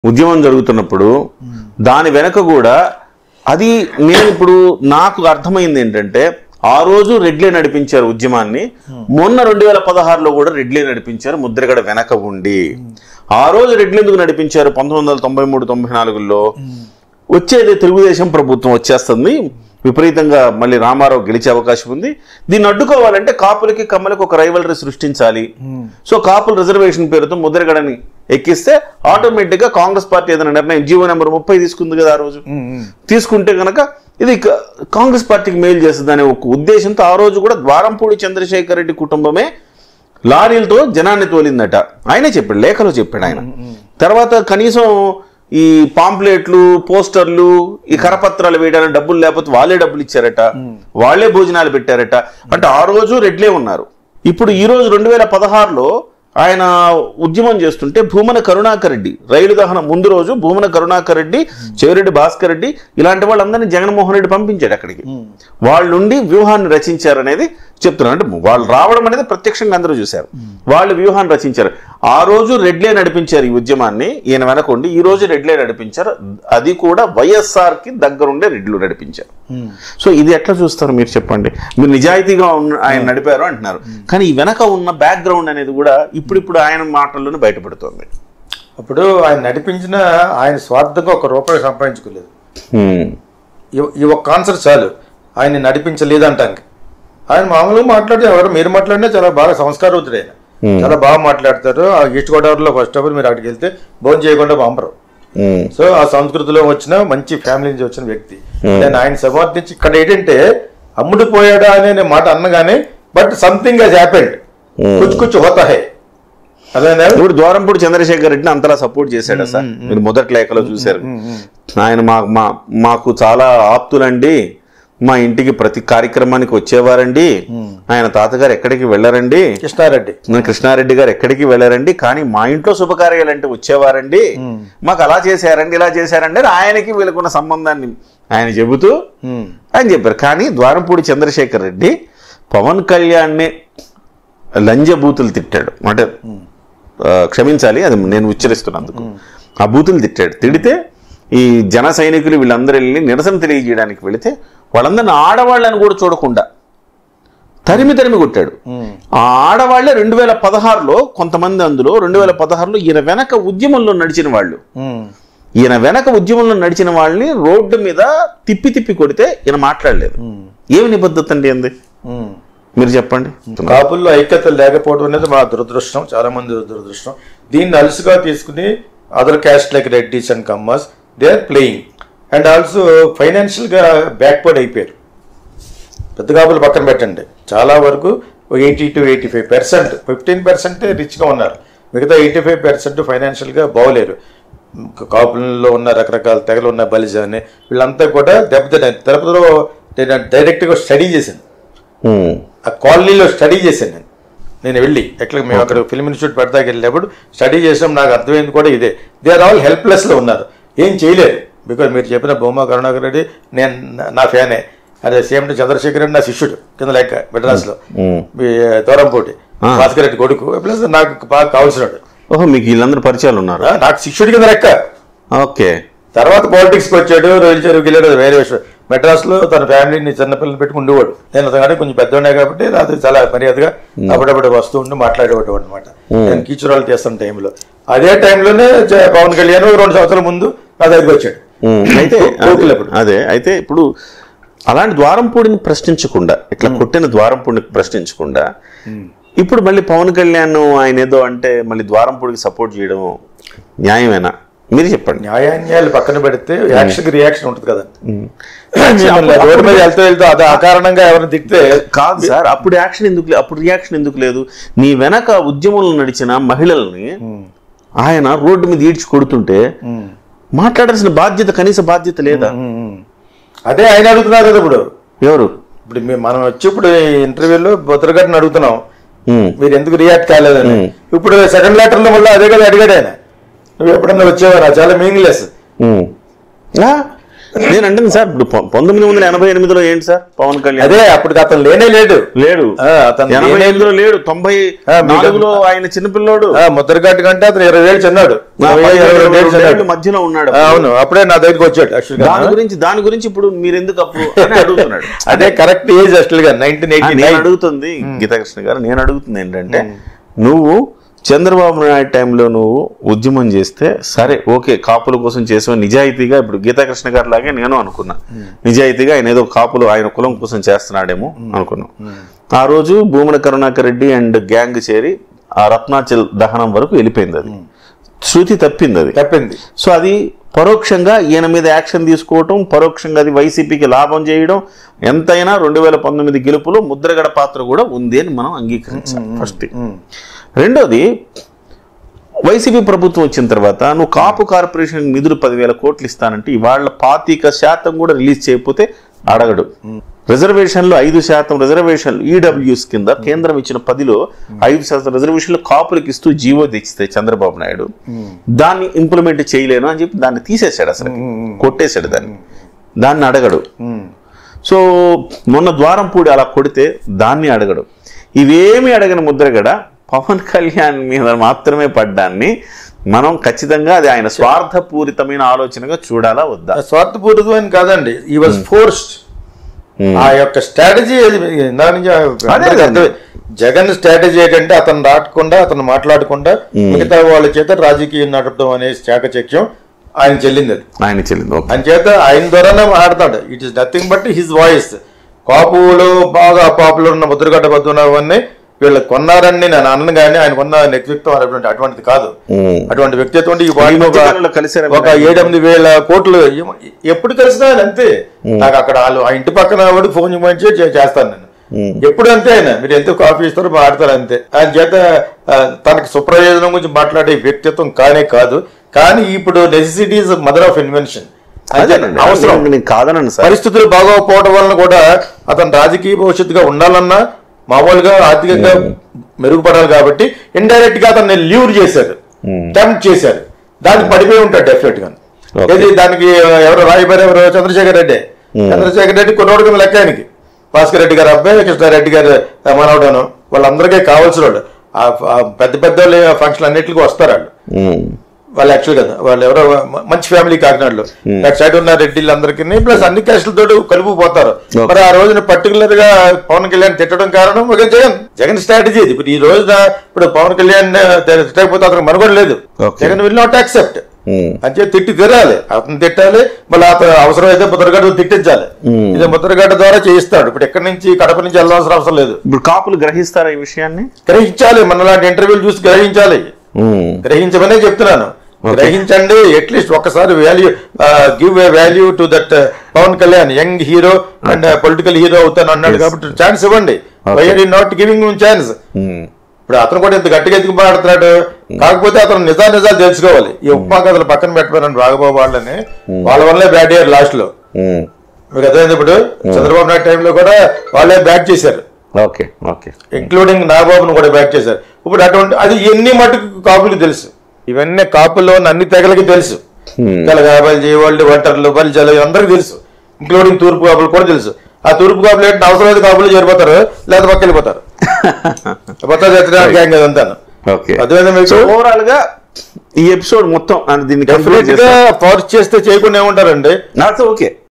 ఉద్యమం జరుగుతున్నప్పుడు దాని వెనక కూడా అది నేను ఇప్పుడు నాకు అర్థమైంది ఏంటంటే ఆ రోజు రెడ్లే నడిపించారు ఉద్యమాన్ని మొన్న రెండు వేల పదహారులో కూడా రెడ్లే నడిపించారు ముద్రగడ వెనక ఉండి ఆ రోజు రెడ్లు ఎందుకు నడిపించారు పంతొమ్మిది వందల తొంభై మూడు తొంభై నాలుగులో వచ్చేది తెలుగుదేశం ప్రభుత్వం వచ్చేస్తుంది విపరీతంగా మళ్ళీ రామారావు గెలిచే అవకాశం ఉంది దీన్ని అడ్డుకోవాలంటే కాపులకి కమ్మలకి ఒక రైవలరీ సృష్టించాలి సో కాపుల రిజర్వేషన్ పేరుతో ముద్రగడని ఎక్కిస్తే ఆటోమేటిక్ గా కాంగ్రెస్ పార్టీ ఏదైనా నిర్ణయం జీవో నెంబర్ ముప్పై తీసుకుంది కదా ఆ రోజు తీసుకుంటే గనక ఇది క- కాంగ్రెస్ పార్టీకి మేలు చేస్తుంది అనే ఒక ఉద్దేశంతో ఆ రోజు కూడా ద్వారంపూడి చంద్రశేఖర్ రెడ్డి కుటుంబమే లారీలతో జనాన్ని తోలిందట ఆయనే చెప్పాడు లేఖలో చెప్పాడు ఆయన తర్వాత కనీసం ఈ పాంప్లెట్లు పోస్టర్లు ఈ కరపత్రాలు వేయడానికి డబ్బులు లేకపోతే వాళ్ళే డబ్బులు ఇచ్చారట వాళ్ళే భోజనాలు పెట్టారట అంటే ఆ రోజు రెడ్లే ఉన్నారు ఇప్పుడు ఈ రోజు రెండు వేల పదహారులో ఆయన ఉద్యమం చేస్తుంటే భూమన కరుణాకర్ రెడ్డి రైలు దహనం ముందు రోజు భూమన కరుణాకర్ రెడ్డి చెవిరెడ్డి భాస్కర్ రెడ్డి ఇలాంటి వాళ్ళందరినీ జగన్మోహన్ రెడ్డి పంపించాడు అక్కడికి వాళ్ళుండి వ్యూహాన్ని రచించారనేది చెప్తున్నారు అంటే వాళ్ళు రావడం అనేది ప్రత్యక్షంగా అందరూ చూశారు వాళ్ళు వ్యూహాన్ని రచించారు ఆ రోజు రెడ్లే నడిపించారు ఈ ఉద్యమాన్ని ఈయన వెనకుండి ఈ రోజు రెడ్లే నడిపించారు అది కూడా వైఎస్ఆర్ కి దగ్గరుండే రెడ్లు నడిపించారు సో ఇది ఎట్లా చూస్తారు మీరు చెప్పండి మీరు నిజాయితీగా ఉన్న ఆయన నడిపారు అంటున్నారు కానీ ఈ వెనక ఉన్న బ్యాక్గ్రౌండ్ అనేది కూడా ఇప్పుడిప్పుడు ఆయన మాటల్లోనే బయటపడుతుంది అప్పుడు ఆయన నడిపించిన ఆయన స్వార్థంగా ఒక రూపాయి సంపాదించుకోలేదు హ్మ్. ఈ- ఈ ఒక్క ఆన్సర్ చాలు ఆయన నడిపించలేదు అంటానికి ఆయన మామూలుగా మాట్లాడితే ఎవరు మీరు మాట్లాడినా చాలా బాగా సంస్కారవంతుడు ఆయన చాలా బాగా మాట్లాడతారు ఆ ఈస్ట్ గోదావరిలో ఫస్ట్ ఆఫ్ ఆల్ మీరు అక్కడికి వెళ్తే భోజనం చేయకుండా పంపరు హ్మ్. సో ఆ సంస్కృతిలో వచ్చిన మంచి ఫ్యామిలీ నుంచి వచ్చిన వ్యక్తి నేను ఆయన సమర్థించి ఇక్కడ ఏంటంటే అమ్ముడు పోయాడా అనే మాట అన్నగానే బట్ సంథింగ్ హెస్ హ్యాపెండ్ కుచ్ కుచ్ హోతా హై అదేనా ఇప్పుడు ద్వారంపూడి చంద్రశేఖర్ రెడ్డిని అంతలా సపోర్ట్ చేశాడు సార్ మీరు మొదటి లేఖలో చూశారు ఆయన మా మా మాకు చాలా ఆప్తులండి మా ఇంటికి ప్రతి కార్యక్రమానికి వచ్చేవారండి ఆయన తాతగారు ఎక్కడికి వెళ్ళారండి కృష్ణారెడ్డి నా కృష్ణారెడ్డి గారు ఎక్కడికి వెళ్ళారండి కానీ మా ఇంట్లో శుభకార్యాలంటే వచ్చేవారండి మాకు అలా చేశారండి ఇలా చేశారండి అని ఆయనకి వీళ్ళకున్న సంబంధాన్ని ఆయన చెబుతూ ఉమ్. ఆయన చెప్పారు కానీ ద్వారంపూడి చంద్రశేఖర్ రెడ్డి పవన్ కళ్యాణ్ని లంజ బూతులు తిట్టాడు అంటే ఆ, క్షమించాలి అది నేను ఉచ్చరిస్తున్నందుకు ఆ బూతులు తిట్టాడు తిడితే ఈ జన సైనికులు వీళ్ళందరూ వెళ్ళి నిరసన తెలియజేయడానికి వెళితే వాళ్ళందరిని ఆడవాళ్ళని కూడా చూడకుండా తరిమి తరిమి కొట్టాడు ఆ ఆడవాళ్లే రెండు వేల పదహారులో కొంతమంది అందులో రెండు వేల పదహారులో ఈయన వెనక ఉద్యమంలో నడిచిన వాళ్ళు ఉమ్. ఈయన వెనక ఉద్యమంలో నడిచిన వాళ్ళని రోడ్డు మీద తిప్పి తిప్పి కొడితే ఈయన మాట్లాడలేదు ఏమి నిబద్ధత అండి అంది ఉమ్. మీరు చెప్పండి కాపుల్లో ఐక్యత లేకపోవడం అనేది మా దురదృష్టం చాలా మంది దురదృష్టం దీన్ని అలుసుగా తీసుకుని other caste like Reddys and Kammas they are playing and also ఫైనాన్షియల్గా బ్యాక్వర్డ్ అయిపోయారు పెద్ద కాపులు పక్కన పెట్టండి చాలా వరకు eighty to eighty five percent fifteen పర్సెంటే రిచ్గా ఉన్నారు మిగతా ఎయిటీ ఫైవ్ పర్సెంట్ ఫైనాన్షియల్గా బాగోలేరు కాపులలో ఉన్న రకరకాల తెగలు ఉన్న బలిజాని వీళ్ళంతా కూడా దెబ్బతిన్నారు తిరుపతిలో నేను డైరెక్ట్గా స్టడీ చేశాను ఉమ్, ఆ కాలనీలో స్టడీ చేశాను నేను నేను వెళ్ళి ఎట్లా మేము అక్కడ ఫిల్మ్ ఇన్స్టిట్యూట్ పెడతాకి వెళ్ళినప్పుడు స్టడీ చేసాం నాకు అర్థమైంది కూడా ఇదే దే ఆర్ ఆల్ హెల్ప్లెస్లో ఉన్నారు ఏం చేయలేరు బికాజ్ మీరు చెప్పిన బొమ్మ కరుణాకర్ రెడ్డి నేను నా- నా ఫ్యానే అదే సేమ్ చంద్రశేఖర్ రెడ్డి నా శిష్యుడు కింద లెక్క మెడ్రాస్లో ఉమ్. మీ దూరంపోటి ఆ. భాస్కర్ రెడ్డి కొడుకు ప్లస్ నాకు బాగా కావాల్సినాడు ఓహో మీకు వీళ్ళందరూ పరిచయాలు ఉన్నారు ఆ, నాకు శిష్యుడి కింద లెక్క ఓకే తర్వాత పాలిటిక్స్కి వచ్చాడు రైలు చెరువుకి వెళ్ళాడు అది వేరే విషయం మెడ్రాస్లో తన ఫ్యామిలీని చిన్నపిల్లలు పెట్టుకుని ఉండేవాడు నేను అతను కొంచెం పెద్ద ఉండే కాబట్టి రాత్రి చాలా మర్యాదగా అప్పుడప్పుడు వస్తూ ఉండి మాట్లాడేవాడు అనమాట నేను కీచురాలు చేస్తున్న టైంలో అదే టైంలోనే జ- పవన్ కళ్యాణ్ ఒక రెండు సంవత్సరాల ముందు నా దగ్గరికి వచ్చాడు ఉమ్, అయితే కోకిలప్పుడు. అదే అయితే ఇప్పుడు అలాంటి ద్వారంపూడిని ప్రశ్నించకుండా ఇట్లా కొట్టిన ద్వారంపూడిని ప్రశ్నించకుండా ఇప్పుడు మళ్ళీ పవన్ కళ్యాణ్ ఆయన ఏదో అంటే మళ్ళీ ద్వారంపూడికి సపోర్ట్ చేయడం న్యాయమేనా మీరు చెప్పండి న్యాయాన్యాయాలు పక్కన పెడితే యాక్షన్ రియాక్షన్ ఉంటుంది కదా అప్పుడు- రోడ్డు మీద వెళ్తూ వెళ్తూ అది అకారణంగా ఎవరిని తిడితే కాదు సార్ అప్పుడు యాక్షన్ ఎందుకు లే- అప్పుడు రియాక్షన్ ఎందుకు లేదు నీ వెనక ఉద్యమంలో నడిచిన మహిళల్ని ఆయన రోడ్డు మీద ఈడ్చి కొడుతుంటే మాట్లాడాల్సిన బాధ్యత కనీస బాధ్యత లేదా అదే ఆయన అడుగుతున్నారు కదా ఇప్పుడు ఎవరు ఇప్పుడు మేము మనం వచ్చి ఇప్పుడు ఇంటర్వ్యూలో బొత్తరగడ్డని అడుగుతున్నాం ఉమ్, మీరు ఎందుకు రియాక్ట్ కాలేదని ఇప్పుడు సెకండ్ లెటర్ లో మళ్ళీ అదే కదా అడిగాడు ఆయన నువ్వు ఎప్పుడన్నా వచ్చేవారా చాలా మీనింగ్లెస్ ఉమ్. ఆ, నేను అంటుంది సార్ ఇప్పుడు పొ- పంతొమ్మిది వందల ఎనభై ఎనిమిదిలో ఏంటి సార్ పవన్ కళ్యాణ్ అదే అప్పుడు అతను లేనే లేడు లేడు ఆ, అతను ఎనభై లేనే- ఎనిమిదిలో లేడు తొంభై ఆ, మీకు- నాలుగులో ఆయన చిన్నపిల్లోడు ఆ, ముద్రగట్టు కంటే అతను ఇరవై ఏళ్ళు చిన్నాడు నా ఇరవై ఏళ్ళు, ఇరవై ఏళ్ళు పదిహేడు చిన్నాడు. మధ్యలో ఉన్నాడు ఆ, అవును అప్పుడే నా దగ్గరికి వచ్చాడు యాక్చువల్గా దాని గురించి దాని గురించి ఇప్పుడు మీరు ఎందుకు అప్పుడు అని అడుగుతున్నాడు అదే కరెక్ట్ ఏజ్ యాక్చువల్ గా నైన్టీన్ ఆ, ఎయిటీ నేను నైన్ అడుగుతుంది గీతాకృష్ణ గారు నేను అడుగుతుంది ఏంటంటే నువ్వు చంద్రబాబు నాయుడు టైంలో నువ్వు ఉద్యమం చేస్తే సరే ఓకే కాపుల కోసం చేసావు నిజాయితీగా ఇప్పుడు గీతాకృష్ణ గారి లాగే నేను అనుకున్నా నిజాయితీగా ఆయన ఏదో కాపులు ఆయన కులం కోసం చేస్తున్నాడేమో అనుకున్నాం ఆ రోజు భూమన కరుణాకర్ రెడ్డి అండ్ గ్యాంగ్ చేరి ఆ రత్నాచల్ దహనం వరకు వెళ్ళిపోయింది అది శృతి తప్పింది అది తప్పింది సో అది పరోక్షంగా ఈయన మీద యాక్షన్ తీసుకోవటం పరోక్షంగా అది వైసీపీకి లాభం చేయడం ఎంతైనా రెండు వేల పంతొమ్మిది గెలుపులో ముద్రగడ పాత్ర కూడా ఉంది అని మనం అంగీకరించాలి ఫస్ట్ రెండోది వైసీపీ ప్రభుత్వం వచ్చిన తర్వాత నువ్వు కాపు కార్పొరేషన్ నిధులు పదివేల కోట్లు ఇస్తానంటే ఇవాళ పాతిక శాతం కూడా రిలీజ్ చేయకపోతే అడగడు రిజర్వేషన్లు ఐదు శాతం రిజర్వేషన్లు ఈడబ్ల్యూస్ కింద కేంద్రం ఇచ్చిన పదిలో ఐదు శాతం రిజర్వేషన్లు కాపులకు ఇస్తూ జీవో తెచ్చితే చంద్రబాబు నాయుడు దాన్ని ఇంప్లిమెంట్ చేయలేను అని చెప్పి దాన్ని తీసేశాడు అసలు కొట్టేశాడు దాన్ని దాన్ని అడగడు సో మొన్న ద్వారంపూడి అలా కొడితే దాన్ని అడగడు ఇవేమి అడగని ముద్రగడ పవన్ కళ్యాణ్ మీద మాత్రమే పడ్డాన్ని మనం ఖచ్చితంగా అది ఆయన స్వార్థపూరితమైన ఆలోచనగా చూడాలా వద్దా స్వార్థపూరితమైన కాదండి ఈ వాజ్ ఫోర్స్డ్ Hmm. ఆ యొక్క స్ట్రాటజీ ఇందా నుంచి అందరికీ అదే. అర్థమే. జగన్ స్ట్రాటజీ ఏంటంటే అతను రాకుండా అతను మాట్లాడకుండా మిగతా వాళ్ళ చేత రాజకీయం నడపడం అనే చాకచక్యం ఆయన చెల్లింది అది ఆయన చెల్లింది ఓకే. ఆయన చేత ఆయన ద్వారానే మాట్లాడతాడు it is nothing but his voice కాపులో బాగా పాపులర్ ఉన్న ముద్రగడ్డ పద్మనాభన్ని వీళ్ళు కొన్నారని నేను అనను కానీ ఆయన కొన్న వ్యక్తిత్వం అటువంటి అటువంటిది కాదు ఉమ్. అటువంటి వ్యక్తిత్వం ఈ ఈ వాడిని ఒక- మధ్యకాలంలో కలిసారా ఒక ఏడెనిమిది వేల కోట్లు ఏమ- ఎప్పుడు కలిసినా ఆయన అంతే నాకు అక్కడ వాళ్ళు ఆ ఇంటి పక్కన వాడు ఫోన్ చేయమంచి చే- చేస్తాను నేను ఎప్పుడు అంతే ఆయన మీరు ఎంత కాఫీ ఇస్తారో మాట్లాడతారు అంతే ఆయన చేత ఆ, తనకి సుప్రయోజనం గురించి మాట్లాడే వ్యక్తిత్వం కానే కాదు కానీ ఇప్పుడు necessity is mother of invention అదేనండి అవసరం నేను- నేను కాదనను సార్ పరిస్థితులు బాగోకపోవడం వలన కూడా అతను రాజకీయ భవిష్యత్తుగా ఉండాలన్నా మామూలుగా ఆర్థికంగా మెరుగుపడాలి కాబట్టి ఇండైరెక్ట్ గా అతన్ని ల్యూర్ చేశారు టెంప్ట్ చేశారు దానికి పడిపోయి ఉంటాడు డెఫినెట్ గా Okay. ఏది దానికి ఎవరు రాయబారి ఎవరు చంద్రశేఖర్ రెడ్డి చంద్రశేఖర్ రెడ్డి కొన్నోడు కింద లెక్క ఆయనకి భాస్కర్ రెడ్డి గారు అబ్బాయి కృష్ణారెడ్డి గారు మనవడను వాళ్ళందరికీ కావాల్సిన వాళ్ళు ఆ- ఆ పెద్ద పెద్ద ఫంక్షన్ అన్నిటికీ వస్తారు వాళ్ళు ఉమ్. వాళ్ళు యాక్చువల్ కదా వాళ్ళు ఎవరో మ- మంచి ఫ్యామిలీ కాకినాడలో అటు సైడ్ ఉన్న రెడ్డిలందరికీ ప్లస్ అన్ని క్యాస్టులతో కలుపుకుపోతారు Okay. మరి ఆ రోజున పర్టికులర్ గా పవన్ కళ్యాణ్ తిట్టడం కారణం ఒక జగన్ జగన్ స్ట్రాటజీ ఇది ఇప్పుడు ఈ రోజున ఇప్పుడు పవన్ కళ్యాణ్ తిట్టకపోతే అతను మనుగడ లేదు Okay. Jagan will not accept um. అంటే తిట్టి తిరాలి అతను తిట్టాలి మళ్ళీ అతను అవసరం అయితే ముద్రగడ్డ తిట్టించాలి ఇది ముద్రగడ్డ ద్వారా చేయిస్తాడు ఇప్పుడు ఎక్కడి నుంచి కడప నుంచి వెళ్ళాల్సిన అవసరం లేదు ఇప్పుడు కాపులు గ్రహిస్తారా ఈ విషయాన్ని గ్రహించాలి మన లాంటి ఇంటర్వ్యూలు చూసి గ్రహించాలి ఉమ్. గ్రహించమనే చెప్తున్నాను గ్రహించండి అట్లీస్ట్ ఒక్కసారి value give a value to that Pawan Kalyan young hero and political hero అవుతాను అన్నాడు కాబట్టి ఛాన్స్ ఇవ్వండి why are not giving chance um. ఇప్పుడు అతను కూడా ఇంత గట్టిగా ఎందుకు మాట్లాడుతున్నాడు కాకపోతే అతను నిజా నిజాలు తెలుసుకోవాలి ఈ ఉప్మా కథలు పక్కన పెట్టమని రాఘబాబు వాళ్ళని వాళ్ళ వల్లే బ్యాట్ అయ్యారు లాస్ట్ లో ఉమ్. మీకు అర్థమైంది ఇప్పుడు చంద్రబాబు నాయుడు టైంలో కూడా వాళ్ళే బ్యాట్ చేశారు ఓకే ఓకే ఇంక్లూడింగ్ నాగబాబును కూడా బ్యాక్ చేశారు ఇప్పుడు అటువంటి అది ఎన్ని మటుకు కాపులు తెలుసు ఇవన్నీ కాపుల్లో ఉన్న అన్ని తెగలకి తెలుసు తెలగ బల్జీ వాళ్ళు ఒంటర్లు బల్జలు అందరికీ తెలుసు ఇంక్లూడింగ్ తూర్పు కాపులు కూడా తెలుసు ఆ తూర్పు కాపులు ఏంటంటే అవసరమైతే కాపులు చేరిపోతారు లేదా పక్క వెళ్ళిపోతారు మొత్తం గ్యాంగ్ అదంతా ఓకే అర్థమైందా మీకు ఓవరాల్ గా ఈ ఎపిసోడ్ మొత్తం అంటే దీన్ని డెఫినెట్ కంప్లీట్ గా ఫోర్స్ చేస్తే చేయకుండా ఏముంటారండి నాతో ఓకే